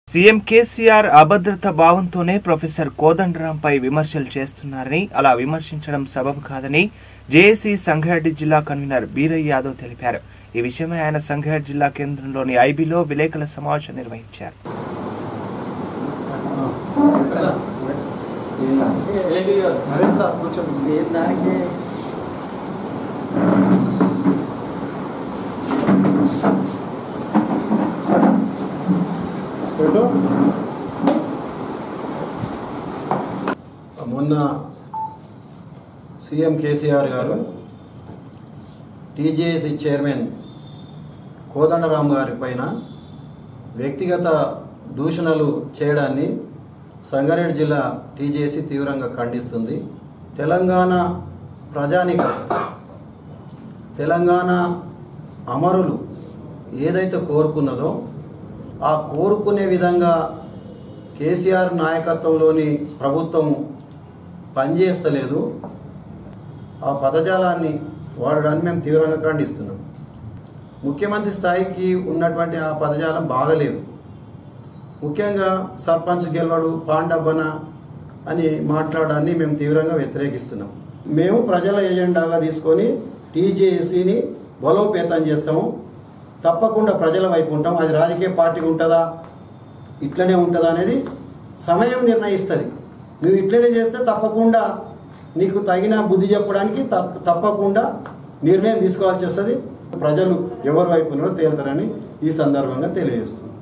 CM KCR అభద్రత భావంతోనే professor కోదండరాంపై విమర్శలు చేస్తున్నారని అలా విమర్శించడం సబబు కాదని జేఏసీ సంగారెడ్డి జిల్లా కన్వీనర్ బీరయ్య యాదవ్ తెలిపారు ఈ విషయమై ఆయన సంగారెడ్డి జిల్లా కేంద్రంలోని ఐబీలో విలేకరుల సమావేశం నిర్వహించారు అరే సార్ కొంచెం దేని దానికి ఫోటో మొన్న సీఎం కేసీఆర్ గారు టీజేఏసీ చైర్మన్ కోదండరామ్ గారి పైన వ్యక్తిగత దూషణలు చేయడాన్ని సంగారెడ్డి జిల్లా టీజేసీ తీవ్రంగా ఖండిస్తుంది తెలంగాణ ప్రజానిక తెలంగాణ అమరులు ఏదైతే కోరుకున్నదో ఆ కోరుకునే విధంగా కేసీఆర్ నాయకత్వంలోని ప్రభుత్వం పనిచేస్తలేదు ఆ పదజాలాన్ని వాడడాన్ని మేము తీవ్రంగా ఖండిస్తున్నాం ముఖ్యమంత్రి స్థాయికి ఉన్నటువంటి ఆ పదజాలం బాగలేదు ముఖ్యంగా సర్పంచ్ గెలవడు పాండబ్బన అని మాట్లాడడాన్ని మేము తీవ్రంగా వ్యతిరేకిస్తున్నాం మేము ప్రజల ఎజెండాగా తీసుకొని టీజేఏసీని బలోపేతం చేస్తాము తప్పకుండా ప్రజల వైపు ఉంటాం అది రాజకీయ పార్టీ ఉంటుందా ఇట్లనే ఉంటుందా అనేది సమయం నిర్ణయిస్తుంది నువ్వు ఇట్లనే చేస్తే తప్పకుండా నీకు తగిన బుద్ధి చెప్పడానికి తప్ప- తప్పకుండా నిర్ణయం తీసుకోవాల్సి వస్తుంది ప్రజలు ఎవరి వైపు ఉన్నారో తేలుతారని ఈ సందర్భంగా తెలియజేస్తుంది